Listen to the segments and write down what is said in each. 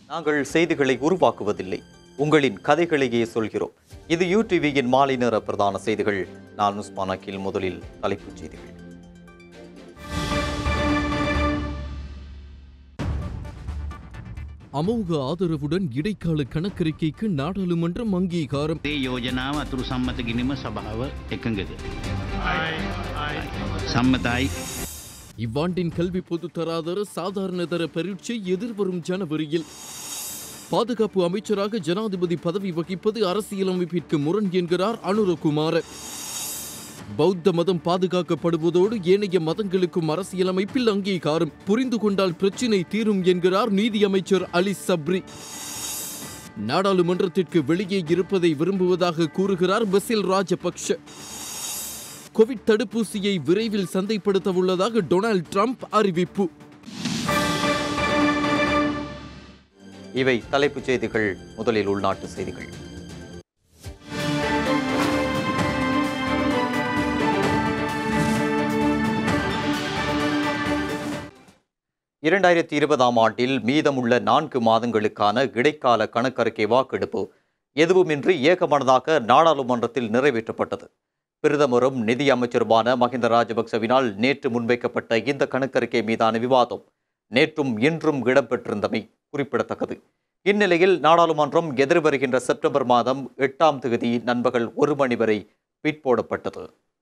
நாங்கள் செய்திகளை உருவாக்குவதில்லை உங்களின் கதைகளையே சொல்கிறோம் இது யூடிவியின் மாலை நேர பிரதான செய்திகள் நான் உஸ்மான் அகில் முதலில் தலைப்புச் செய்திகள் அமோக ஆதரவுடன் இடைக்கால கணக்கறிக்கைக்கு நாடாளுமன்றம் அங்கீகாரம் ඒ යෝජනාව අතුරු සම්මත කිරීම සභාව එකඟද. සම්මතයි இவ்வாண்டின் கல்வி பொதுத்தராதர சாதாரணதர பரீட்சை எதிர்வரும் ஜனவரியில் பாதுகாப்பு அமைச்சராக ஜனாதிபதி பதவி வகிப்பது அரசியலமைப்பிற்கு முரண் என்கிறார் அனுரகுமார பௌத்த மதம் பாதுகாக்கப்படுவதோடு ஏனைய மதங்களுக்கும் அரசியலமைப்பில் அங்கீகாரம் புரிந்து கொண்டால் பிரச்சினை தீரும் என்கிறார் நீதியமைச்சர் அலி சப்ரி நாடாளுமன்றத்திற்கு வெளியே இருப்பதை விரும்புவதாக கூறுகிறார் பசில் ராஜபக்ஷ கோவிட் தடுப்பூசியை விரைவில் சந்தைப்படுத்த உள்ளதாக டொனால்ட் ட்ரம்ப் அறிவிப்பு இவை தலைப்புச் செய்திகள் முதலில் உள்நாட்டு செய்திகள் இரண்டாயிரத்தி இருபதாம் ஆண்டில் மீதமுள்ள நான்கு மாதங்களுக்கான இடைக்கால கணக்கறிக்கை வாக்கெடுப்பு எதுவுமின்றி ஏகமனதாக நாடாளுமன்றத்தில் நிறைவேற்றப்பட்டது பிரதமரும் நிதி அமைச்சருமான மஹிந்த ராஜபக்சவினால் நேற்று முன்வைக்கப்பட்ட இந்த கணக்கறிக்கை மீதான விவாதம் நேற்றும் இன்றும் இடம்பெற்றிருந்தமை குறிப்பிடத்தக்கது இந்நிலையில் நாடாளுமன்றம் எதிர்வருகின்ற செப்டம்பர் மாதம் எட்டாம் தேதி நண்பகல் ஒரு மணி வரை பிற்போடப்பட்டது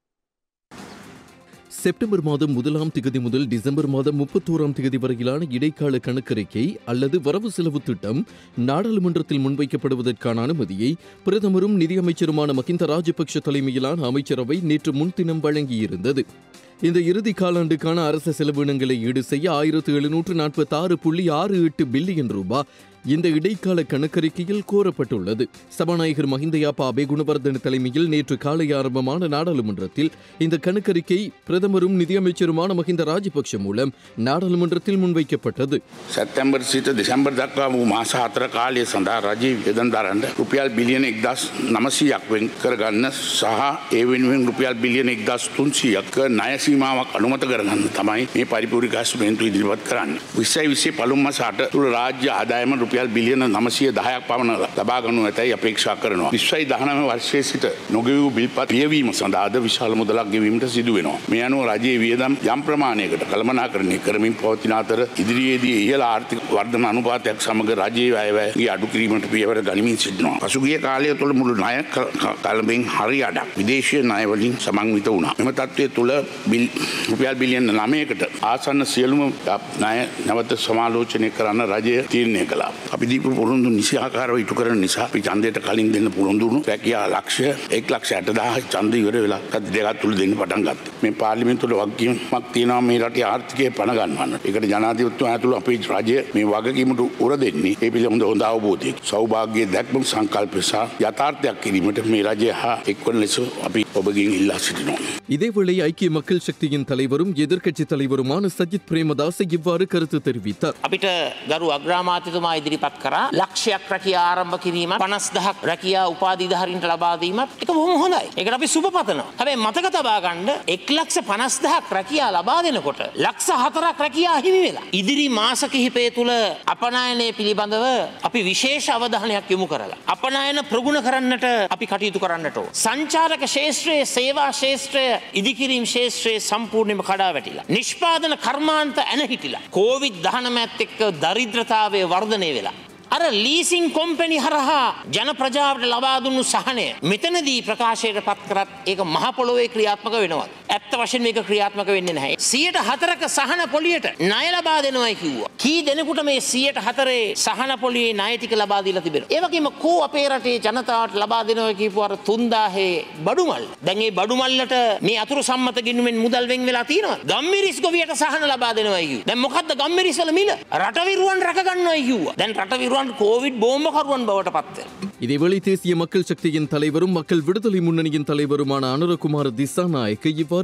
செப்டம்பர் மாதம் முதலாம் திகதி முதல் டிசம்பர் மாதம் முப்பத்தோராம் திகதி வரையிலான இடைக்கால கணக்கறிக்கை அல்லது வரவு செலவு திட்டம் நாடாளுமன்றத்தில் முன்வைக்கப்படுவதற்கான அனுமதியை பிரதமரும் நிதியமைச்சருமான மஹிந்த ராஜபக்ஷ தலைமையிலான அமைச்சரவை நேற்று முன்தினம் வழங்கியிருந்தது இந்த இறுதி காலாண்டுக்கான அரச செலவினங்களை ஈடு செய்ய ஆயிரத்து எழுநூற்று நாற்பத்தி ஆறு புள்ளி ஆறு எட்டு பில்லியன் ரூபாய் இந்த இடைக்கால கணக்கறிக்கையில் கோரப்பட்டுள்ளது சபாநாயகர் மஹிந்தயாப்பா அபே குணவர்தன தலைமையில் நேற்று காலை ஆரம்பமான நாடாளுமன்றத்தில் இந்த கணக்கறிக்கை பிரதமரும் நிதியமைச்சருமான மஹிந்த ராஜபக்ஷ மூலம் நாடாளுமன்றத்தில் முன்வைக்கப்பட்டது සැත්තැම්බර් සිට දෙසැම්බර් දක්වා වූ මාස හතර කාලය සඳහා රජයේ වියදන් දරන්න රුපියල් බිලියන එක්දස් නමසීයක් වෙන් කරගන්න සහ ඒ වෙනුවෙන් රුපියල් බිලියන එක්දස් තුන්සීයක් ණය සීමාවක් අනුමත කරගන්න තමයි මේ පරිපූර්ණ ඇස්මේන්තු ඉදිරිපත් කරන්න. විස්සයි විසේ පළමු මාසට තුළ රාජ්‍ය ආදායම රුපියල් බිලියන නමසය දහයක් පමණ ලබා ගනු ඇතැයි අපේක්ෂා කරනවා. විශ්වයි දහනම වර්ෂය සිට නොගෙවූ බිල්පත් පියවීම සඳහාද විශාල මුදලක් ගෙවීමට සිදු වෙනවා. මේ අනුව රජයේ වියදම් යම් ප්‍රමාණයකට කළමනාකරණය කරමින් පවතින අතර ඉදිරියේදී ඉහළ ආර්ථික වර්ධන අනුපාතයක් සමග රජයේ අයවැයගේ අඩු කිරීමට පියවර ගනිමින් සිටිනවා. පසුගිය කාලය තුළ මුළු ණය ක- කලබෙන් හරි අඩක් විදේශීය ණයවලින් සමන්විත වුණා. මෙම තත්ත්වය තුළ බිල් රුපියල් බිලියන 9කට ආසන්න සියලුම ණය නැවත සමාලෝචනය කරන්න රජය තීරණය කළා. අපි දීපු පොරොන්දු නිසි ආකාරව ඉටු කරන නිසා අපි ඡන්දයට කලින් දෙන්න පොරොන්දු වුණු රැකියා ලක්ෂ්‍ය 1 ලක්ෂ 60000 ඡන්ද ඉවර වෙලා ගත දෙකක් තුල දෙන්න පටන් ගත්තා. මේ පාර්ලිමේන්තුවල වගකීමක් තියෙනවා මේ රටේ ආර්ථිකය පණ ගන්නවන්න. ඒකට ජනාධිපතිතුමා ඇතුළු අපේ රජය මේ වගකීමට උර දෙන්නේ ඒ පිළිබඳ හොඳ අවබෝධයක. සෞභාග්‍ය දැක්ම සංකල්ප සහ යථාර්ථයක් කිරීමට මේ රජය හා එක්වන ලෙස අපි ඔබගෙන් ඉල්ලා සිටිනවා. இதேவேளை ஐக்கிய மக்கள் சக்தியின் தலைவரும் எதிர்க்கட்சித் தலைவருமான சஜித் பிரேமதாச இவ்வாறு கருத்து தெரிவித்தார் අපිට ගරු අග්‍රාමාත්‍යතුමා ඉදිරිපත් කරා ලක්ෂයක් රැකියා ආරම්භ කිරීම පනස් දහක් රැකියා උපාධීධහරින්ට ලබාදීමත් එක බොහොම හොඳයි එකට අපි සුප පතනවා හැබැයි මතක තබාගණ්ඩ එක් ලක්ෂ පනස් දහක් රැකියා ලබා දෙනකොට ලක්ෂ හතරක් රැකියා හිමි වෙලා ඉදිරි මාස කිහිපය තුළ අපනයනය පිළිබඳව අපි විශේෂ අවධානයක් යොමු කරලා අපනයන ප්‍රගුණ කරන්නට අපි කටයුතු කරන්නට ඕ. සංචාරක ශේෂත්‍රයේ සේවා ශේෂත්‍රය ඉදිකිරීම් ශේෂත්‍රයේ සම්පූර්ණයම කඩා වැටිලා. නිෂ්පාදන කර්මාන්ත ඇන හිටිලා. කෝවිත් දහනමැත් එක්ක දරිද්‍රතාවය වර්ධනය වෙලා. අර ලීසිං කොම්පැනි හරහා ජන ප්‍රජාවට ලබාදුන්නු සහනය මෙතනදී ප්‍රකාශයට පත් කරත් ඒක මහපොළොවේ ක්‍රියාත්මක වෙනවා. ඇත්ත වශයෙන් මේක ක්‍රියාත්මක වෙන්නේ නැහැ. සියයට හතරක සහන පොලියට ණය ලබා දෙනවයි කිව්වා. කී දෙනෙකුට මේ සියයට හතරේ සහන පොලියේ ණය ටික ලබා දීලා තිබෙනවා. ඒ වගේම කෝ අපේ රටේ ජනතාවට ලබා දෙනවා කියපු අර 3000 බඩුමල්. දැන් මේ බඩුමල්ලට මේ අතුරු සම්මත ගිණුමෙන් මුදල් වෙන් වෙලා තියෙනවා. ගම්මිරිස් ගොවියට සහන ලබා දෙනවයි කිව්වා. දැන් මොකද්ද ගම්මිරිස් වල මිල? රටවිරුවන් රැක ගන්නවයි කිව්වා. දැන් රටවිරුවන් කෝවිඩ් බෝම්බකරුවන් බවට පත් වෙනවා. இதேவேளை தேசிய மக்கள் சக்தியின் தலைவரும் மக்கள் விடுதலை முன்னணியின் தலைவருமான அனுரகுமார் திசாநாயக்க இவ்வாறு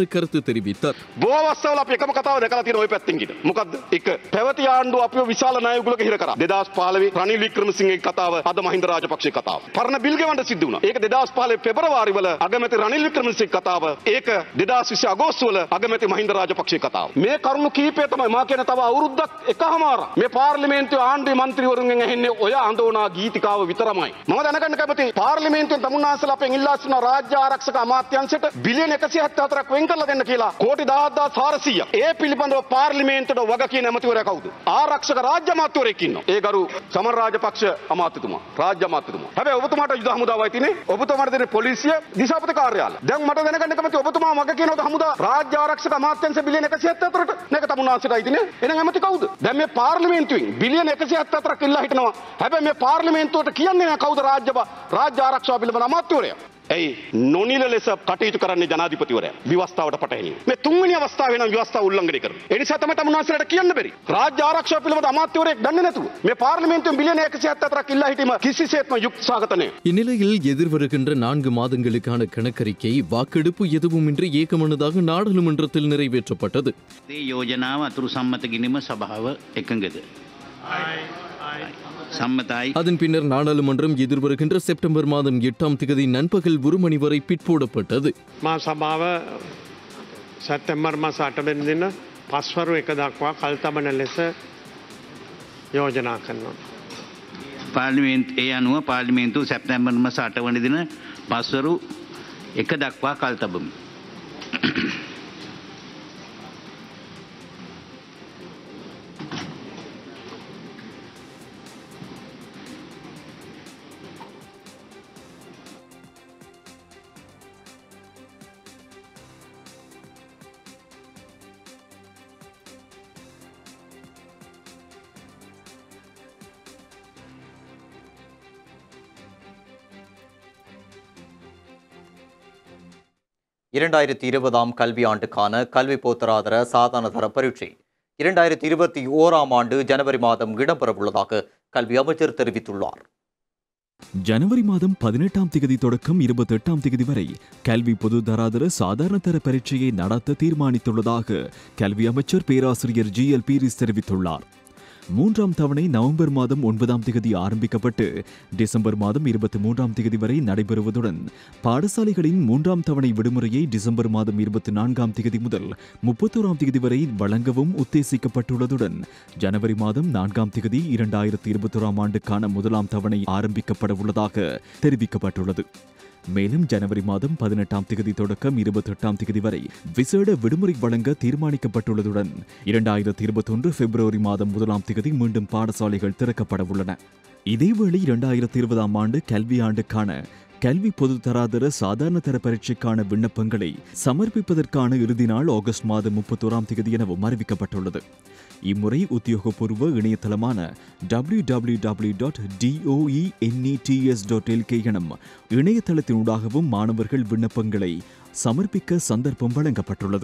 இவ்வாறு கருத்து தெரிவித்தார் බෝ අවස්ථාවල අපි එකම කතාව දැකලා තියෙන ওই පැත්තෙන් ගිහින්. මොකද්ද? එක පැවති ආණ්ඩුව අපිව විශාල ණයගුලක හිර කරා. 2015 රනිල් වික්‍රමසිංහගේ කතාව අද මහින්ද රාජපක්ෂේ කතාව. පරණ බිල් ගෙවන්න සිද්ධ වුණා. ඒක 2015 පෙබරවාරි වල අගමැති රනිල් වික්‍රමසිංහ කතාව. ඒක 2020 අගෝස්තු වල අගමැති මහින්ද රාජපක්ෂේ කතාව. මේ කරුණු කීපය තමයි මා කියන තව අවුරුද්දක් එකහමාරක් මේ පාර්ලිමේන්තුවේ ආණ්ඩුවේ മന്ത്രിවරුන්ගෙන් ඇහෙන්නේ ඔය අඳෝනා ගීතිකාව විතරමයි. මම දැනගන්න කැමතියි පාර්ලිමේන්තුවෙන් තමුන්නාන්සලා අපෙන් ඉල්ලා සිටින රාජ්‍ය ආරක්ෂක අමාත්‍යාංශයට බිලියන 174ක් වෙන් කරලා දෙන්න කියලා කෝටි 10400ක්. ඒ පිළිබඳව පාර්ලිමේන්තුවට වග කියන ඇමතිවරයා කවුද? ආරක්ෂක රාජ්‍ය අමාත්‍යවරයෙක් ඉන්නවා. ඒ ගරු සමර රාජපක්ෂ අමාත්‍යතුමා. රාජ්‍ය අමාත්‍යතුමා. හැබැයි ඔබතුමාට යුද හමුදාවයි තියෙන්නේ. ඔබතුමාට දෙන පොලිසිය දිසාපති කාර්යාලය. දැන් මට දැනගන්න කැමති ඔබතුමා මග කියනවාද හමුදා රාජ්‍ය ආරක්ෂක අමාත්‍යාංශ බිලියන 174ට මේක තමුන්නාන්සලයි තියෙන්නේ. එහෙනම් ඇමති කවුද? දැන් මේ පාර්ලිමේන්තුවෙන් බිලියන 174ක් ඉල්ලා හිටනවා. හැබැයි මේ පාර්ලිමේන්තුවට කියන්නේ නැහැ කවුද රාජ්‍ය බ- රාජ්‍ය ආරක්ෂාව පිළිබඳ අමාත්‍යවරයා. ඇයි නොනිල ලෙස කටයුතු කරන්නේ ජනාධිපතිවරයා විවස්ථාවට පටහැනි. මේ තුන්වෙනි අවස්ථාවේ නම් විවස්ථාව උල්ලංඝනය කරනවා. ඒ නිසා තමයි තමුන්නාන්සලට කියන්න බැරි. රාජ්‍ය ආරක්ෂාව පිළිබඳ අමාත්‍යවරයෙක් දන්නේ නැතුව මේ පාර්ලිමේන්තුවෙන් බිලියන 174ක් ඉල්ලා හිටීම කිසිසේත්ම යුක්තිසහගත නැහැ. இந்நிலையில் எதிர்வருகின்ற நான்கு மாதங்களுக்கான கணக்கறிக்கை வாக்கெடுப்பு எதுவுமின்றி ஏகமனதாக நாடாளுமன்றத்தில் நிறைவேற்றப்பட்டது ඒ යෝජනාව අතුරු සම්මත ගිනිම සභාව එකඟද. සම්මතයි அதன் பின்னர் நாடாளுமன்றம் எதிர்வருகின்ற செப்டம்பர் மாதம் எட்டாம் திகதி நண்பகல் ஒரு மணி வரை பிற்போடப்பட்டது මා සභාව සැත්තැම්මර් මස අටබෙන් දින පස්වරු එක දක්වා කල්තබන ලෙස යෝජනා කරනවා. පාර්ලිමේන්ත් ඒ අනුව පාර්ලිමේන්තු සැප්තැම්බර් මස අටවන දින පස්වරු එක දක්වා කල් තබමි. இரண்டாயிரத்தி இருபதாம் கல்வியாண்டுக்கான கல்வி போத்தராதர சாதாரண தர பரீட்சை இரண்டாயிரத்தி இருபத்தி ஓராம் ஆண்டு ஜனவரி மாதம் இடம்பெறவுள்ளதாக கல்வி அமைச்சர் தெரிவித்துள்ளார் ஜனவரி மாதம் பதினெட்டாம் திகதி தொடக்கம் இருபத்தெட்டாம் திகதி வரை கல்வி பொது தராதர சாதாரண தர பரீட்சையை நடத்த தீர்மானித்துள்ளதாக கல்வி அமைச்சர் பேராசிரியர் ஜி எல் பீரிஸ் தெரிவித்துள்ளார் மூன்றாம் தவணை நவம்பர் மாதம் ஒன்பதாம் திகதி ஆரம்பிக்கப்பட்டு டிசம்பர் மாதம் இருபத்தி மூன்றாம் திகதி வரை நடைபெறுவதுடன் பாடசாலைகளின் மூன்றாம் தவணை விடுமுறையை டிசம்பர் மாதம் இருபத்தி நான்காம் திகதி முதல் முப்பத்தோராம் திகதி வரை வழங்கவும் உத்தேசிக்கப்பட்டுள்ளதுடன் ஜனவரி மாதம் நான்காம் திகதி இரண்டாயிரத்தி இருபத்தோராம் ஆண்டுக்கான முதலாம் தவணை ஆரம்பிக்கப்பட உள்ளதாக தெரிவிக்கப்பட்டுள்ளது மேலும் ஜனவரி மாதம் பதினெட்டாம் திகதி தொடக்கம் இருபத்தெட்டாம் திகதி வரை விசேட விடுமுறை வழங்க தீர்மானிக்கப்பட்டுள்ளதுடன் இரண்டாயிரத்தி இருபத்தொன்று பிப்ரவரி மாதம் முதலாம் திகதி மீண்டும் பாடசாலைகள் திறக்கப்பட உள்ளன இதேவேளை இரண்டாயிரத்தி இருபதாம் ஆண்டு கல்வி ஆண்டுக்கான கல்வி பொது தராதர சாதாரண தர பரீட்சைக்கான விண்ணப்பங்களை சமர்ப்பிப்பதற்கான இறுதி நாள் ஆகஸ்ட் மாதம் முப்பத்தோராம் தேதி எனவும் அறிவிக்கப்பட்டுள்ளது இம்முறை உத்தியோகபூர்வ இணையதளமான W W W dot DOENETS dot LK எனும் இணையதளத்தினூடாகவும் மாணவர்கள் விண்ணப்பங்களை சமர்ப்பிக்க சந்தர்ப்பம் வழங்கப்பட்டுள்ளது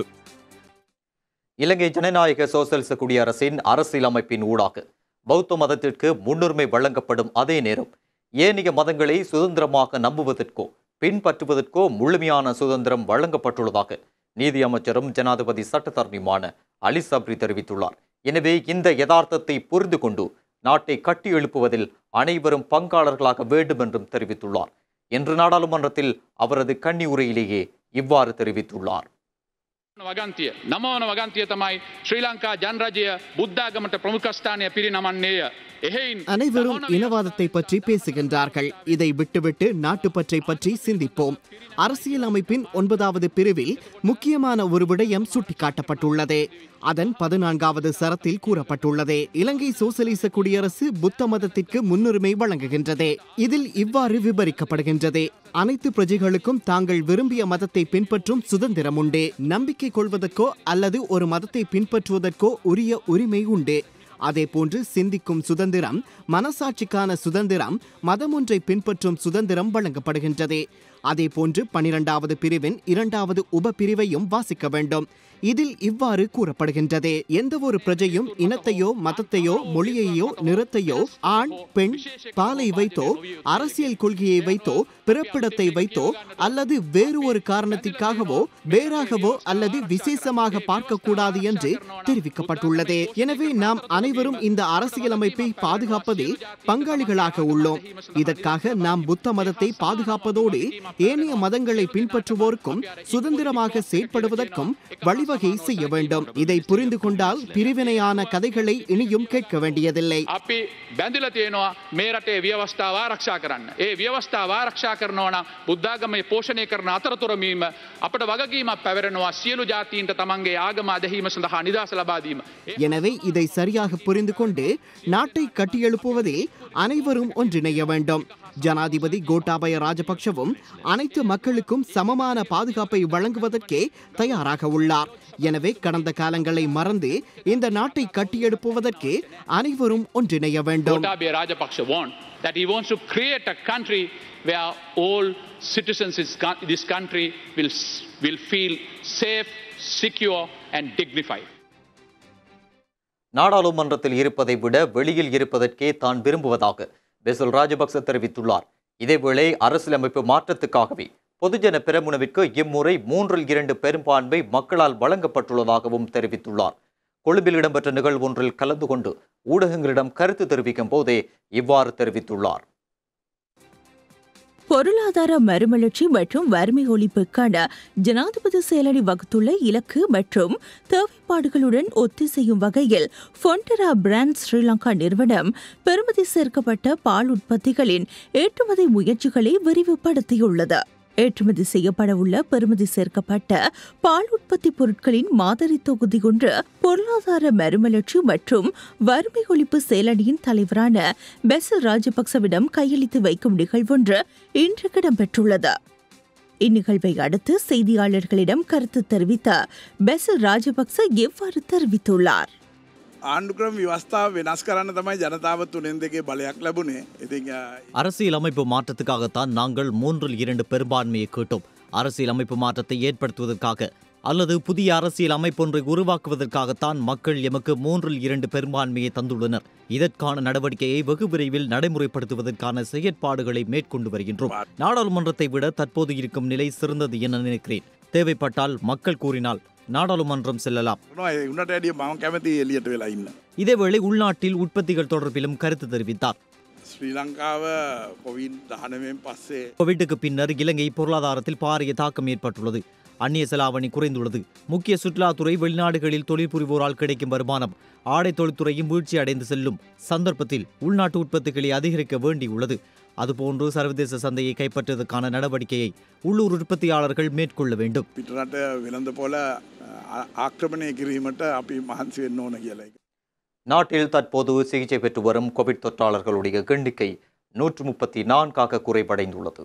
இலங்கை ஜனநாயக சோசலிச குடியரசின் அரசியலமைப்பின் ஊடாக பௌத்த மதத்திற்கு முன்னுரிமை வழங்கப்படும் அதே நேரம் ஏனைய மதங்களை சுதந்திரமாக நம்புவதற்கோ பின்பற்றுவதற்கோ முழுமையான சுதந்திரம் வழங்கப்பட்டுள்ளதாக நீதி அமைச்சரும் ஜனாதிபதி சட்டத்தரணியுமான அலி சப்ரி தெரிவித்துள்ளார் எனவே இந்த யதார்த்தத்தை புரிந்து கொண்டு நாட்டை கட்டி எழுப்புவதில் அனைவரும் பங்காளர்களாக வேண்டும் என்றும் தெரிவித்துள்ளார் இன்று நாடாளுமன்றத்தில் அவரது கன்னி உரையிலேயே இவ்வாறு தெரிவித்துள்ளார் වගන්තිය නමෝන වගන්තිය තමයි ශ්‍රී ලංකා ජනරජය බුද්ධාගමට ප්‍රමුඛස්ථානය පිරිනමන්නේය. එහෙයින් அனைவரும் இனவாதத்தை பற்றி பேசுகின்றார்கள் இதை விட்டுவிட்டு நாட்டுப்பற்றை பற்றி சிந்திப்போம் அரசியல் அமைப்பின் ஒன்பதாவது பிரிவில் முக்கியமான ஒரு விடயம் சுட்டிக்காட்டப்பட்டுள்ளது அதன் பதினான்காவது சரத்தில் கூறப்பட்டுள்ளது இலங்கை சோசலிச குடியரசு புத்த மதத்திற்கு முன்னுரிமை வழங்குகின்றது இதில் இவ்வாறு விவரிக்கப்படுகின்றது அனைத்து பிரஜைகளுக்கும் தாங்கள் விரும்பிய மதத்தை பின்பற்றும் சுதந்திரம் உண்டு நம்பிக்கை கொள்வதற்கோ அல்லது ஒரு மதத்தை பின்பற்றுவதற்கோ உரிய உரிமை உண்டு அதேபோன்று சிந்திக்கும் சுதந்திரம் மனசாட்சிக்கான சுதந்திரம் மதம் ஒன்றை பின்பற்றும் சுதந்திரம் வழங்கப்படுகின்றது அதேபோன்று பனிரெண்டாவது பிரிவின் இரண்டாவது உப பிரிவையும் வாசிக்க வேண்டும் இதில் இவ்வாறு கூறப்படுகின்றது எந்த ஒரு பிரஜையும் இனத்தையோ மதத்தையோ மொழியையோ நிறத்தையோ ஆண் பெண் பாலை வைத்தோ அரசியல் கொள்கையை வைத்தோ பிறப்பிடத்தை வைத்தோ அல்லது வேறு ஒரு காரணத்திற்காகவோ வேறாகவோ அல்லது விசேஷமாக பார்க்கக்கூடாது என்று தெரிவிக்கப்பட்டுள்ளது எனவே நாம் அனைவரும் இந்த அரசியலமைப்பை பாதுகாப்பதில் பங்காளிகளாக உள்ளோம் இதற்காக நாம் புத்த மதத்தை பாதுகாப்பதோடு ஏனைய மதங்களை பின்பற்றுவோருக்கும் சுதந்திரமாக செயற்படுவதற்கும் வழிவகை செய்ய வேண்டும் இதை புரிந்து கொண்டால் பிரிவினையான கதைகளை இனியும் கேட்க வேண்டியதில்லை අපි බැඳිල තියෙනවා මේ රටේ ව්‍යවස්ථාව ආරක්ෂා කරන්න. ඒ ව්‍යවස්ථාව ආරක්ෂා කරනවා නම් බුද්ධාගමේ පෝෂණය කරන අතරතුරමීම අපට වගකීමක් පැවරෙනවා සියලු ජාතීන්ට තමන්ගේ ආගම අදහීම සඳහා නිදහස ලබාදීම. எனவே இதை சரியாக புரிந்து கொண்டு நாட்டை கட்டியெழுப்புவதில் அனைவரும் ஒன்றிணைய வேண்டும் ஜனாதிபதி கோட்டாபய ராஜபக்ஷவும் அனைத்து மக்களுக்கும் சமமான பாதுகாப்பை வழங்குவதற்கே தயாராக உள்ளார் எனவே கடந்த காலங்களை மறந்து இந்த நாட்டை கட்டியெழுப்புவதற்கு அனைவரும் ஒன்றிணைய வேண்டும் Gotabaya Rajapaksa want that he wants to create a country where all citizens in this- this country will, s- will feel safe, secure and dignified. நாடாளுமன்றத்தில் இருப்பதை விட வெளியில் இருப்பதற்கே தான் விரும்புவதாக பெசல் ராஜபக்ச தெரிவித்துள்ளார் இதேவேளை அரசியலமைப்பு மாற்றத்துக்காகவே பொதுஜன பெரமுனவிற்கு இம்முறை மூன்றில் இரண்டு பெரும்பான்மை மக்களால் வழங்கப்பட்டுள்ளதாகவும் தெரிவித்துள்ளார் கொழும்பில் இடம்பெற்ற நிகழ்வொன்றில் கலந்து கொண்டு ஊடகங்களிடம் கருத்து தெரிவிக்கும் போதே இவ்வாறு தெரிவித்துள்ளார் பொருளாதார மறுமலர்ச்சி மற்றும் வறுமை ஒழிப்புக்கான ஜனாதிபதி செயலணி வகுத்துள்ள இலக்கு மற்றும் தேவைப்பாடுகளுடன் ஒத்திசையும் வகையில் ஃபொண்டரா பிராண்ட் ஸ்ரீலங்கா நிறுவனம் பெறுமதி சேர்க்கப்பட்ட பால் உற்பத்திகளின் ஏற்றுமதி முயற்சிகளை விரிவுபடுத்தியுள்ளது ஏற்றுமதி செய்யப்பட உள்ள பெறுமதி சேர்க்கப்பட்ட பால் உற்பத்தி பொருட்களின் மாதிரி தொகுதி ஒன்று பொருளாதார மறுமலர்ச்சி மற்றும் வறுமை ஒழிப்பு செயலணியின் தலைவரான பெசல் ராஜபக்சவிடம் கையளித்து வைக்கும் நிகழ்வொன்று இன்று இடம்பெற்றுள்ளது இந்நிகழ்வை அடுத்து செய்தியாளர்களிடம் கருத்து தெரிவித்த பெசல் ராஜபக்ச எவ்வாறு தெரிவித்துள்ளார் ආණ්ඩුක්‍රම ව්‍යවස්ථාව වෙනස් කරන්න තමයි ජනතාව තුනෙන් දෙකේ බලයක් ලැබුණේ ඉතින් அரசியலமைப்பு மாற்றத்துக்காகத்தான் நாங்கள் மூன்றில் இரண்டு பெரும்பான்மையை கேட்டோம் அரசியலமைப்பு மாற்றத்தை ஏற்படுத்துவதற்காக அல்லது புதிய அரசியல் அமைப்பொன்றை உருவாக்குவதற்காகத்தான் மக்கள் எமக்கு மூன்றில் இரண்டு பெரும்பான்மையை தந்துள்ளனர் இதற்கான நடவடிக்கையை வெகு விரைவில் நடைமுறைப்படுத்துவதற்கான செயற்பாடுகளை மேற்கொண்டு வருகின்றோம் நாடாளுமன்றத்தை விட தற்போது இருக்கும் நிலை சிறந்தது என நினைக்கிறேன் தேவைப்பட்டால் மக்கள் கூறினால் நாடாளுமன்றம் செல்லலாம் උනට ඇඩිය මම කැමති එලියට වෙලා ඉන්න. இதேவேளை உள்நாட்டில் உற்பத்திகள் தொடர்பிலும் கருத்து தெரிவித்தார் ශ්‍රී ලංකාව කොවින් දහනමෙන් පස්සේ கோவிட்டுக்கு பின்னர் இலங்கை பொருளாதாரத்தில் பாரிய தாக்கம் ஏற்பட்டுள்ளது அந்நிய செலாவணி குறைந்துள்ளது முக்கிய சுற்றுலாத்துறை வெளிநாடுகளில் தொழில் புரிவோரால் கிடைக்கும் வருமானம் ஆடை தொழில்துறையும் வீழ்ச்சி அடைந்து செல்லும் சந்தர்ப்பத்தில் உள்நாட்டு உற்பத்திகளை அதிகரிக்க வேண்டியுள்ளது அதுபோன்று சர்வதேச சந்தையை கைப்பற்றுவதற்கான நடவடிக்கையை உள்ளூர் உற்பத்தியாளர்கள் மேற்கொள்ள வேண்டும் පිටරට වෙළඳ පොල ආක්‍රමණය කිරීමට අපි මහන්සි වෙන්න ඕන කියලා එක. நாட்டில் தற்போது சிகிச்சை பெற்று வரும் கோவிட் தொற்றாளர்களுடைய எண்ணிக்கை நூற்று முப்பத்தி நான்காக குறைவடைந்துள்ளது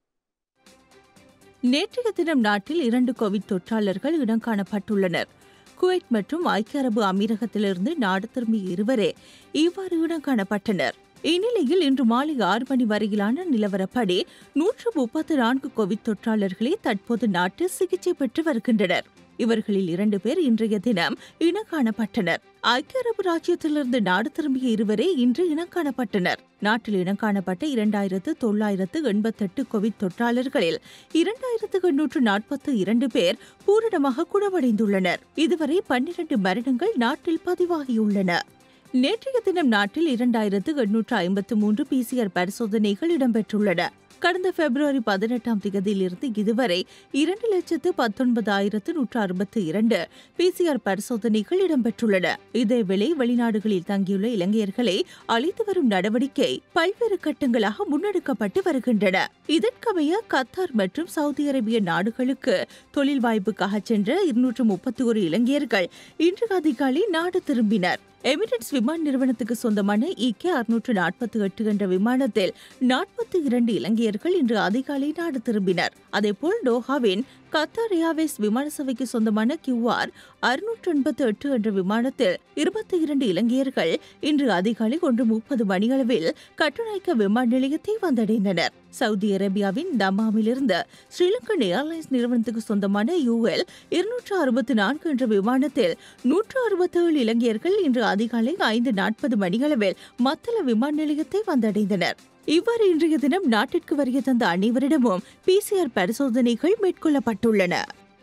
நேற்றைய தினம் நாட்டில் இரண்டு கோவிட் தொற்றாளர்கள் இனம் காணப்பட்டுள்ளனர் குவைத் மற்றும் ஐக்கிய அரபு அமீரகத்திலிருந்து நாடு திரும்பிய இருவரே இவ்வாறு இனம் காணப்பட்டனர் இந்நிலையில் இன்று மாலை ஆறு மணி வரையிலான நிலவரப்படி நூற்று முப்பத்து நான்கு கோவிட் தொற்றாளர்களே தற்போது நாட்டில் சிகிச்சை பெற்று வருகின்றனர் இவர்களில் இரண்டு பேர் இன்றைய தினம் இனம் காணப்பட்டனர் ஐக்கிய அரபு ராஜ்யத்திலிருந்து நாடு திரும்பிய இருவரே இன்று இனம் காணப்பட்டனர் நாட்டில் இனம் காணப்பட்ட இரண்டாயிரத்து தொள்ளாயிரத்து எண்பத்தெட்டு கோவிட் தொற்றாளர்களில் இரண்டாயிரத்து எண்ணூற்று நாற்பத்து இரண்டு பேர் பூரணமாக குணமடைந்துள்ளனர் இதுவரை பன்னிரண்டு மரணங்கள் நாட்டில் பதிவாகியுள்ளன நேற்றைய தினம் நாட்டில் இரண்டாயிரத்து எண்ணூற்று ஐம்பத்து மூன்று பிசிஆர் பரிசோதனைகள் இடம்பெற்றுள்ளன கடந்த பிப்ரவரி பதினெட்டாம் தேதியிலிருந்து இதுவரை இரண்டு லட்சத்து பத்தொன்பதாயிரத்து நூற்று அறுபத்தி இரண்டு பிசிஆர் பரிசோதனைகள் இடம்பெற்றுள்ளன இதேவேளை வெளிநாடுகளில் தங்கியுள்ள இலங்கையர்களை அழைத்து வரும் நடவடிக்கை பல்வேறு கட்டங்களாக முன்னெடுக்கப்பட்டு வருகின்றன இதற்கமைய கத்தார் மற்றும் சவுதி அரேபிய நாடுகளுக்கு தொழில் வாய்ப்புக்காக சென்ற இருநூற்று முப்பத்தி ஒரு இலங்கையர்கள் இன்று அதிகாலை நாடு திரும்பினர் எமிரேட்ஸ் விமான நிறுவனத்துக்கு சொந்தமான இகே அறுநூற்று நாற்பத்தி எட்டு என்ற விமானத்தில் நாற்பத்தி இரண்டு இலங்கையர்கள் இன்று அதிகாலை நாடு திரும்பினர் அதேபோல் டோஹாவின் கத்தார் ஏர்வேஸ் விமான சேவைக்கு சொந்தமான கியூஆர் அறுநூற்று எண்பத்தி எட்டு என்ற விமானத்தில் இருபத்தி இரண்டு இலங்கையர்கள் இன்று அதிகாலை ஒன்று முப்பது மணியளவில் கட்டுநாயக்க விமான நிலையத்தை வந்தடைந்தனர் சவுதி அரேபியாவின் தமாமிலிருந்து ஸ்ரீலங்கன் ஏர்லைன்ஸ் நிறுவனத்துக்கு சொந்தமான யூஎல் இருநூற்று அறுபத்தி நான்கு என்ற விமானத்தில் நூற்று அறுபத்தேழு இலங்கையர்கள் இன்று அதிகாலை ஐந்து நாற்பது மணியளவில் மத்தள விமான நிலையத்தை வந்தடைந்தனர் இவ்வாறு இன்றைய தினம் நாட்டிற்கு வருகை தந்த அனைவரிடமும் பிசிஆர் பரிசோதனைகள் மேற்கொள்ளப்பட்டுள்ளன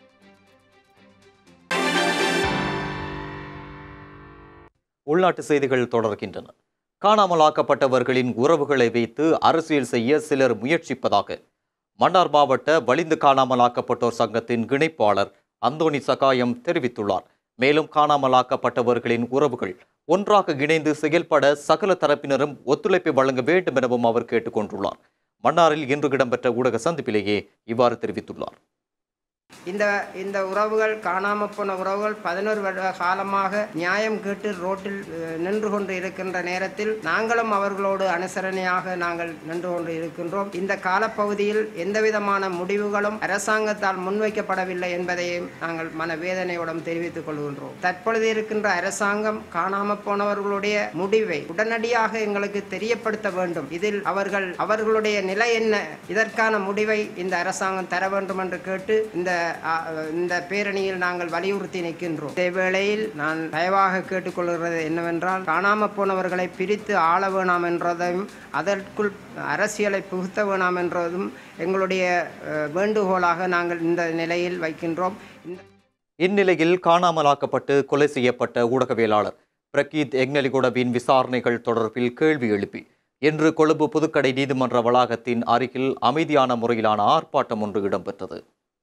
உள்நாட்டு செய்திகள் தொடர்கின்றன காணாமலாக்கப்பட்டவர்களின் உறவுகளை வைத்து அரசியல் செய்ய சிலர் முயற்சிப்பதாக மன்னார் மாவட்ட வலிந்து காணாமலாக்கப்பட்டோர் சங்கத்தின் இணைப்பாளர் அந்தோணி சகாயம் தெரிவித்துள்ளார் மேலும் காணாமலாக்கப்பட்டவர்களின் உறவுகள் ஒன்றாக இணைந்து செயல்பட சகல தரப்பினரும் ஒத்துழைப்பை வழங்க வேண்டும் எனவும் அவர் கேட்டுக்கொண்டுள்ளார் மன்னாரில் இன்று இடம்பெற்ற ஊடக சந்திப்பிலேயே இவ்வாறு தெரிவித்துள்ளார் இந்த இந்த உறவுகள் காணாமல் போன உறவுகள் பதினோரு வருட காலமாக நியாயம் கேட்டு ரோட்டில் அஹ், நின்று கொண்டு இருக்கின்ற நேரத்தில் நாங்களும் அவர்களோடு அனுசரணையாக நாங்கள் நின்று கொண்டு இருக்கின்றோம் இந்த காலப்பகுதியில் எந்தவிதமான முடிவுகளும் அரசாங்கத்தால் முன்வைக்கப்படவில்லை என்பதையும் நாங்கள் மனவேதனையுடன் தெரிவித்துக் கொள்கின்றோம் தற்பொழுது இருக்கின்ற அரசாங்கம் காணாமல் போனவர்களுடைய முடிவை உடனடியாக எங்களுக்கு தெரியப்படுத்த வேண்டும் இதில் அவர்கள் அவர்களுடைய நிலை என்ன இதற்கான முடிவை இந்த அரசாங்கம் தர வேண்டும் என்று கேட்டு இந்த அ, இந்த பேரணியில் நாங்கள் வலியுறுத்தி நிற்கின்றோம் இதே வேளையில் நான் தயவாக கேட்டுக்கொள்கிறது என்னவென்றால் காணாமல் போனவர்களை பிரித்து ஆள வேணாம் என்றதையும் அதற்குள் அரசியலை புகுத்த வேணாம் என்றதும் எங்களுடைய அ, வேண்டுகோளாக நாங்கள் இந்த நிலையில் வைக்கின்றோம் இந்த இந்நிலையில் காணாமலாக்கப்பட்டு கொலை செய்யப்பட்ட ஊடகவியலாளர் பிரகீத் எக்னலிகுடவின் விசாரணைகள் தொடர்பில் கேள்வி எழுப்பி இன்று கொழும்பு புதுக்கடை நீதிமன்ற வளாகத்தின் அருகில் அமைதியான முறையிலான ஆர்ப்பாட்டம் ஒன்று இடம்பெற்றது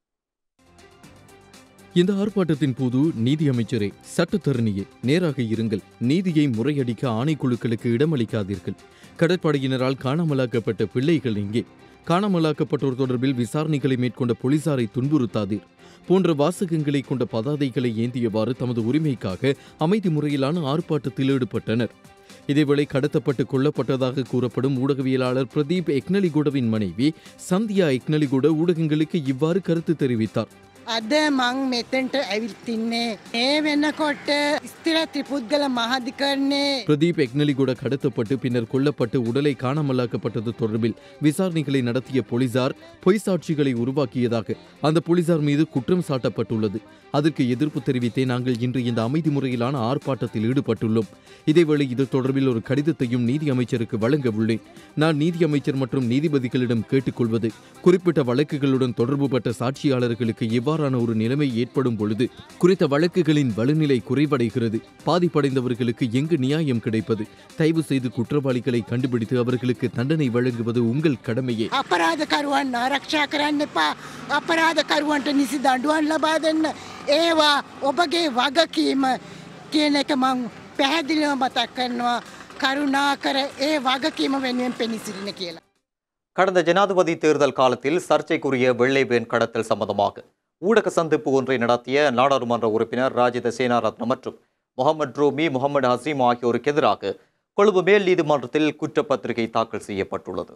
இந்த ஆர்ப்பாட்டத்தின் போது நீதி அமைச்சரே சட்டத்தரணியே நேராக இருங்கள் நீதியை முறையடிக்க ஆணைக்குழுக்களுக்கு இடமளிக்காதீர்கள் கடற்படையினரால் காணாமலாக்கப்பட்ட பிள்ளைகள் எங்கே காணாமலாக்கப்பட்டோர் தொடர்பில் விசாரணைகளை மேற்கொண்ட போலீசாரை துன்புறுத்தாதீர் போன்ற வாசகங்களை கொண்ட பதாதைகளை ஏந்தியவாறு தமது உரிமைக்காக அமைதி முறையிலான ஆர்ப்பாட்டத்தில் ஈடுபட்டனர் இதேவேளை கடத்தப்பட்டு கொல்லப்பட்டதாக கூறப்படும் ஊடகவியலாளர் பிரதீப் எக்னலிகுடவின் மனைவி சந்தியா எக்னலிகுட ஊடகங்களுக்கு இவ்வாறு கருத்து தெரிவித்தார் අද මං මෙතෙන්ට ඇවිල්තින්නේ. ඒ වෙන්නකොට ස්තිර ත්‍රිපුද්ගල මහධිකරණය பிரதீப் எக்னலிகுட கடத்தப்பட்டு பின்னர் கொல்லப்பட்டு உடலை காணாமலாக்கப்பட்டது தொடர்பில் விசாரணைகளை நடத்திய போலீசார் பொய் சாட்சிகளை உருவாக்கியதாக அந்த போலீசார் மீது குற்றம் சாட்டப்பட்டுள்ளது அதற்கு எதிர்ப்பு தெரிவித்தே நாங்கள் இன்று இந்த அமைதி முறையிலான ஆர்ப்பாட்டத்தில் ஈடுபட்டுள்ளோம் இதேவேளை இது தொடர்பில் ஒரு கடிதத்தையும் நீதி அமைச்சருக்கு வழங்க உள்ளேன் நான் நீதி அமைச்சர் மற்றும் நீதிபதிகளிடம் கேட்டுக்கொள்வது குறிப்பிட்ட வழக்குகளுடன் தொடர்புபட்ட சாட்சியாளர்களுக்கு இவ்வாறான ஒரு நிலைமை ஏற்படும் பொழுது குறித்த வழக்குகளின் வலுநிலை குறைவடைகிறது பாதிப்படைந்தவர்களுக்கு எங்கு நியாயம் கிடைப்பது தயவு செய்து குற்றவாளிகளை கண்டுபிடித்து அவர்களுக்கு தண்டனை வழங்குவது உங்கள் கடமையே අපරාධකරුවන් ආරක්ෂා කරන්න එපා අපරාධකරුවන්ට නිසි දඩුවන් ලබා දෙන්න ඒවා ඔබගේ වගකීම කියන එක මං පැහැදිලිව මතක් කරනවා කරුණාකර ඒ වගකීම වෙනුවෙන් පෙනිසිරින කියලා. கடந்த ஜனாதிபதி தேர்தல் காலத்தில் சர்ச்சைக்குரிய வெள்ளை வேன் கடத்தல் சம்பந்தமாக ஊடக சந்திப்பு ஒன்றை நடத்திய நாடாளுமன்ற உறுப்பினர் ராஜித சேனாரத்ன மற்றும் முகமது ரூமி முகமது ஹசீம் ஆகியோருக்கு எதிராக கொழும்பு மேல் நீதிமன்றத்தில் குற்றப்பத்திரிகை தாக்கல் செய்யப்பட்டுள்ளது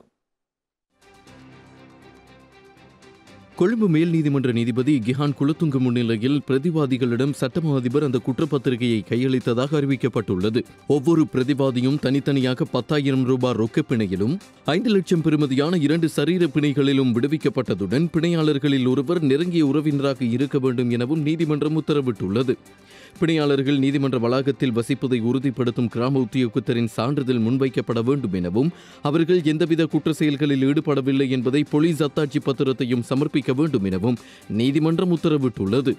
கொழும்பு மேல் நீதிமன்ற நீதிபதி கிஹான் குலத்துங்க முன்னிலையில் பிரதிவாதிகளிடம் சட்டமா அதிபர் அந்த குற்றப்பத்திரிகையை கையளித்ததாக அறிவிக்கப்பட்டுள்ளது ஒவ்வொரு பிரதிவாதியும் தனித்தனியாக பத்தாயிரம் ரூபாய் ரொக்க பிணையிலும் ஐந்து லட்சம் பெறுமதியான இரண்டு சரீர பிணைகளிலும் விடுவிக்கப்பட்டதுடன் பிணையாளர்களில் ஒருவர் நெருங்கிய உறவினராக இருக்க வேண்டும் எனவும் நீதிமன்றம் உத்தரவிட்டுள்ளது பிணையாளர்கள் நீதிமன்ற வளாகத்தில் வசிப்பதை உறுதிப்படுத்தும் கிராம உத்தியோகத்தரின் சான்றிதழ் முன்வைக்கப்பட வேண்டும் எனவும் அவர்கள் எந்தவித குற்ற செயல்களில் ஈடுபடவில்லை என்பதை போலீஸ் அத்தாட்சி பத்திரத்தையும் சமர்ப்பிக்க வேண்டும் எனவும் நீதிமன்றம் உத்தரவிட்டுள்ளது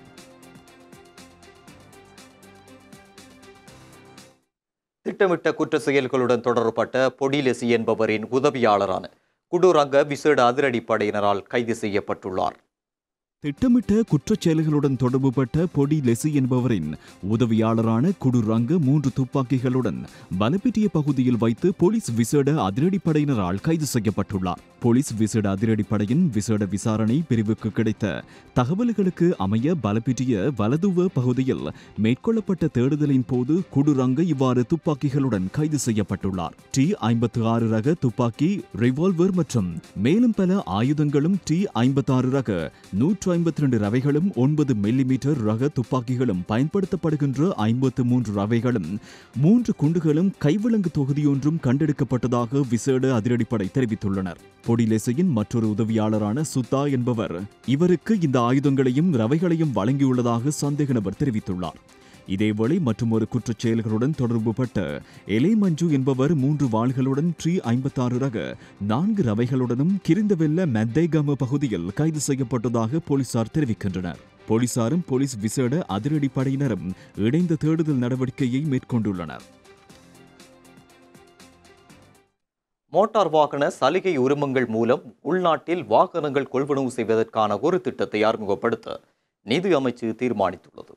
திட்டமிட்ட குற்ற செயல்களுடன் தொடர்பட்ட பொடிலெசி என்பவரின் உதவியாளரான குடூரங்க விசேட அதிரடிப்படையினரால் கைது செய்யப்பட்டுள்ளார் திட்டமிட்ட குற்றச் செயல்களுடன் தொடர்புபட்ட பொடி லெசி என்பவரின் உதவியாளரான குடுரங்க மூன்று துப்பாக்கிகளுடன் பலப்பிட்டிய பகுதியில் வைத்து போலீஸ் விசேட அதிரடிப்படையினரால் கைது செய்யப்பட்டுள்ளார் போலீஸ் விசேட அதிரடிப்படையின் விசேட விசாரணை பிரிவுக்கு கிடைத்த தகவல்களுக்கு அமைய பலப்பிட்டிய வலதுவ பகுதியில் மேற்கொள்ளப்பட்ட தேடுதலின் போது குடுரங்க இவ்வாறு துப்பாக்கிகளுடன் கைது செய்யப்பட்டுள்ளார் டி ஐம்பத்து ஆறு ரக துப்பாக்கி ரிவால்வர் மற்றும் மேலும் பல ஆயுதங்களும் டி ஐம்பத்தாறு ரக நூற்று ஐம்பத்தி ரெண்டு ரவைகளும் ஒன்பது மில்லிமீட்டர் ரக துப்பாக்கிகளும் பயன்படுத்தப்படுகின்ற ஐம்பத்து மூன்று ரவைகளும் மூன்று குண்டுகளும் கைவிலங்கு தொகுதியொன்றும் கண்டெடுக்கப்பட்டதாக விசேட அதிரடிப்படை தெரிவித்துள்ளனர் பொடிலெசையின் மற்றொரு உதவியாளரான சுத்தா என்பவர் இவருக்கு இந்த ஆயுதங்களையும் ரவைகளையும் வழங்கியுள்ளதாக சந்தேக நபர் தெரிவித்துள்ளார் இதேவேளை மற்றும் ஒரு குற்றச் செயல்களுடன் தொடர்புபட்ட எலே மஞ்சு என்பவர் மூன்று வாள்களுடன் ட்ரீ ஐம்பத்தாறு ரக நான்கு ரவைகளுடனும் கிரிந்தவெல்ல மெத்தைகம பகுதியில் கைது செய்யப்பட்டதாக போலீசார் தெரிவிக்கின்றனர் போலீசாரும் போலீஸ் விசேட அதிரடி படையினரும் இணைந்த தேடுதல் நடவடிக்கையை மேற்கொண்டுள்ளனர் மோட்டார் வாகன சலுகை உரிமங்கள் மூலம் உள்நாட்டில் வாகனங்கள் கொள்வனவு செய்வதற்கான ஒரு திட்டத்தை அறிமுகப்படுத்த நிதி அமைச்சு தீர்மானித்துள்ளது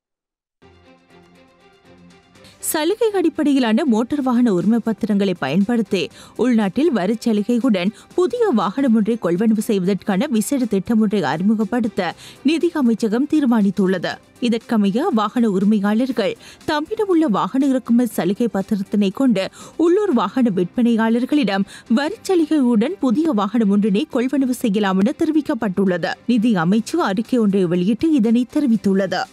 சலுகை அடிப்படையிலான மோட்டார் வாகன உரிமை பத்திரங்களை பயன்படுத்தி உள்நாட்டில் வரிச் சலுகையுடன் புதிய வாகனம் ஒன்றை கொள்வனவு செய்வதற்கான விசேட திட்டம் ஒன்றை அறிமுகப்படுத்த நிதி அமைச்சகம் தீர்மானித்துள்ளது இதற்கமைய வாகன உரிமையாளர்கள் தம்மிடம் உள்ள வாகன இறக்குமதி சலுகை பத்திரத்தினை கொண்டு உள்ளூர் வாகன விற்பனையாளர்களிடம் வரிச் சலுகையுடன் புதிய வாகனம் ஒன்றினை கொள்வனவு செய்யலாம் என தெரிவிக்கப்பட்டுள்ளது நிதி அமைச்சு அறிக்கை ஒன்றை வெளியிட்டு இதனை தெரிவித்துள்ளது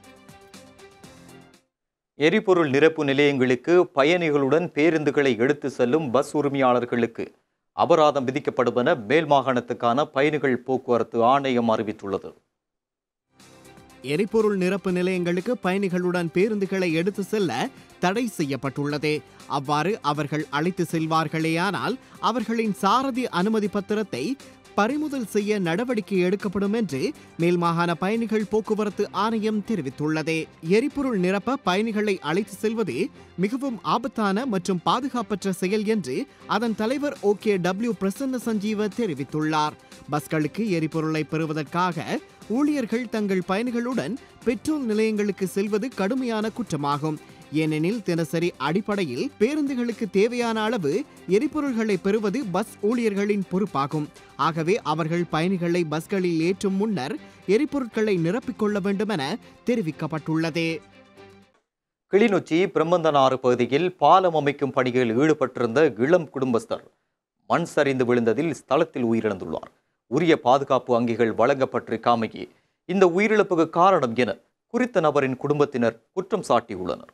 எரிபொருள் நிரப்பு நிலையங்களுக்கு பயணிகளுடன் பேருந்துகளை எடுத்து செல்லும் பஸ் உரிமையாளர்களுக்கு அபராதம் விதிக்கப்படும் என மேல் மாகாணத்துக்கான பயணிகள் போக்குவரத்து ஆணையம் அறிவித்துள்ளது எரிபொருள் நிரப்பு நிலையங்களுக்கு பயணிகளுடன் பேருந்துகளை எடுத்து செல்ல தடை செய்யப்பட்டுள்ளது அவ்வாறு அவர்கள் அழைத்து செல்வார்களேயானால் அவர்களின் சாரதி அனுமதி பத்திரத்தை பறிமுதல் செய்ய நடவடிக்கை எடுக்கப்படும் என்று மேல்மாகாண பயணிகள் போக்குவரத்து ஆணையம் தெரிவித்துள்ளது எரிபொருள் நிரப்ப பயணிகளை அழைத்து செல்வது மிகவும் ஆபத்தான மற்றும் பாதுகாப்பற்ற செயல் என்று அதன் தலைவர் O K W Prasanna Sanjeewa தெரிவித்துள்ளார் பஸ்களுக்கு எரிபொருளை பெறுவதற்காக ஊழியர்கள் தங்கள் பயணிகளுடன் பெட்ரோல் நிலையங்களுக்கு செல்வது கடுமையான குற்றமாகும் ஏனெனில் தினசரி அடிப்படையில் பேருந்துகளுக்கு தேவையான அளவு எரிபொருள்களை பெறுவது பஸ் ஊழியர்களின் பொறுப்பாகும் ஆகவே அவர்கள் பயணிகளை பஸ்களில் ஏற்றும் முன்னர் எரிபொருட்களை நிரப்பிக்கொள்ள வேண்டும் என தெரிவிக்கப்பட்டுள்ளது கிளிநொச்சி பிரம்மந்தனாறு பகுதியில் பாலம் அமைக்கும் பணிகளில் ஈடுபட்டிருந்த இளம் குடும்பஸ்தர் மண் சரிந்து விழுந்ததில் ஸ்தலத்தில் உயிரிழந்துள்ளார் உரிய பாதுகாப்பு அங்கிகள் வழங்கப்பட்டிருக்காமையே இந்த உயிரிழப்புக்கு காரணம் என குறித்த நபரின் குடும்பத்தினர் குற்றம் சாட்டியுள்ளனர்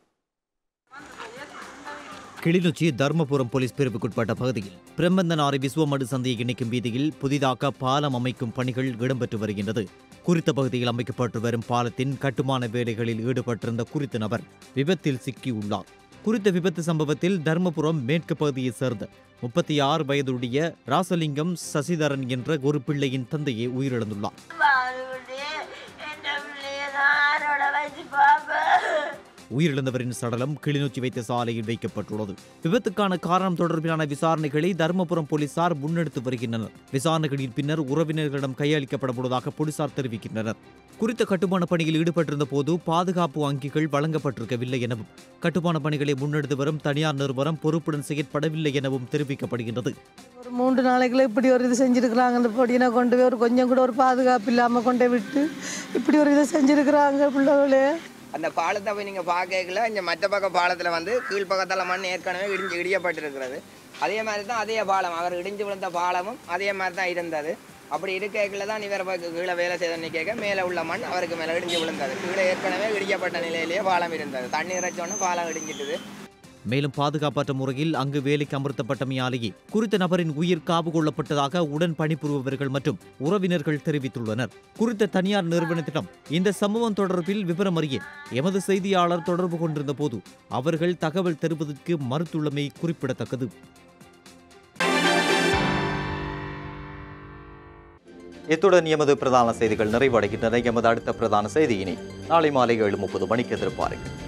கிளிநொச்சி தர்மபுரம் போலீஸ் பிரிவுக்குட்பட்ட பகுதியில் பிரம்மந்தனாறு விஸ்வமடு சந்தையை இணைக்கும் வீதியில் புதிதாக பாலம் அமைக்கும் பணிகள் இடம்பெற்று வருகின்றது குறித்த பகுதியில் அமைக்கப்பட்டு வரும் பாலத்தின் கட்டுமான வேலைகளில் ஈடுபட்டிருந்த குறித்த நபர் விபத்தில் சிக்கியுள்ளார் குறித்த விபத்து சம்பவத்தில் தர்மபுரம் மேற்கு பகுதியைச் சேர்ந்த முப்பத்தி ஆறு வயதுடைய ராசலிங்கம் சசிதரன் என்ற ஒரு பிள்ளையின் தந்தையை உயிரிழந்துள்ளார் உயிரிழந்தவரின் சடலம் கிளிநொச்சி வைத்தியசாலையில் வைக்கப்பட்டுள்ளது விபத்துக்கான காரணம் தொடர்பிலான விசாரணைகளை தருமபுரம் போலீசார் முன்னெடுத்து வருகின்றனர் விசாரணைகளின் பின்னர் உறவினர்களிடம் கையளிக்கப்படவுள்ளதாக போலீசார் தெரிவிக்கின்றனர் குறித்த கட்டுமான பணியில் ஈடுபட்டிருந்த போது பாதுகாப்பு அங்கிகள் வழங்கப்பட்டிருக்கவில்லை எனவும் கட்டுமான பணிகளை முன்னெடுத்து வரும் தனியார் நிறுவனம் பொறுப்புடன் செயற்படவில்லை எனவும் தெரிவிக்கப்படுகின்றது ஒரு மூன்று நாளைக்குள்ள இப்படி ஒரு இது செஞ்சுருக்குறாங்க அந்த பொடியினை கொண்டு போய் ஒரு கொஞ்சம் கூட ஒரு பாதுகாப்பு இல்லாமல் கொண்டு போய் விட்டு இப்படி ஒரு இதை செஞ்சுருக்குறாங்க பிள்ளைகளே அந்த பாலத்தை போய் நீங்கள் பார்க்கல இங்கே மற்ற பக்கம் பாலத்தில் வந்து கீழ்ப்பக்கத்தில் மண் ஏற்கனவே இடிஞ்சு இடியப்பட்டிருக்கிறது அதே மாதிரி தான் அதே பாலம் அவர் இடிஞ்சு விழுந்த பாலமும் அதே மாதிரி தான் இருந்தது அப்படி இருக்கைக்குள்ள தான் இவர் போய் கீழே வேலை செய்தோன்னு கேட்க மேலே உள்ள மண் அவருக்கு மேலே இடிஞ்சு விழுந்தது கீழே ஏற்கனவே இடிக்கப்பட்ட நிலையிலேயே பாலம் இருந்தது தண்ணி இறைச்சோன்னு பாலம் இடிஞ்சிட்டுது மேலும் பாதுகாப்பற்ற முறையில் அங்கு வேலைக்கு அமர்த்தப்பட்டமையாலேயே குறித்த நபரின் உயிர் காவு கொள்ளப்பட்டதாக உடன் பணிபுரிபவர்கள் மற்றும் உறவினர்கள் தெரிவித்துள்ளனர் குறித்த தனியார் நிறுவனத்திடம் இந்த சம்பவம் தொடர்பில் விவரம் அறிய எமது செய்தியாளர் தொடர்பு கொண்டிருந்த போது அவர்கள் தகவல் தருவதற்கு மறுத்துள்ளமை குறிப்பிடத்தக்கது இத்துடன் எமது பிரதான செய்திகள் நிறைவடைகின்றன எமது அடுத்த பிரதான செய்தியினை நாளை மாலை ஏழு முப்பது மணிக்கு எதிர்பாருங்கள்